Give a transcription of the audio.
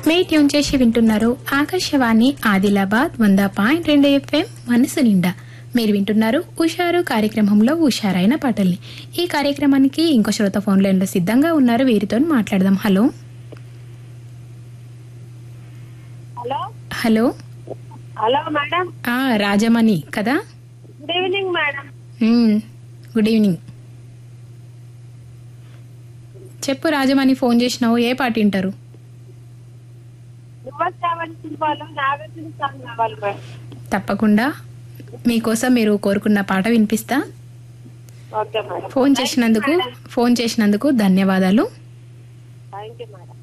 మే tune చేసి వింటున్నారు ఆకాశవాణి ఆదిలాబాద్ వంద పాయింట్ రెండు ఎఫ్ఎం మనసు నిండా మీరు వింటున్నారు ఉషారు కార్యక్రమంలో ఉషారైన పాటల్ని ఈ కార్యక్రమానికి ఇంకో శ్రోత ఫోన్ లైన్లో సిద్ధంగా ఉన్నారు వీరితో మాట్లాడదాం hello hello hello hello madam ఆ రాజమణి కదా good evening madam hmm. Good evening చెప్పు రాజమణి ఫోన్ చేసినావు ఏ పాట వింటారు యువ శ్రావణ్ సినిమాలో నాగార్జున సాంగ్ కావాలి మేడం తప్పకుండా మీకోసం మీరు కోరుకున్న పాట వినిపిస్తా ఓకే మేడం ఫోన్ చేసినందుకు ఫోన్ చేసినందుకు ధన్యవాదాలు థ్యాంక్ యూ మేడం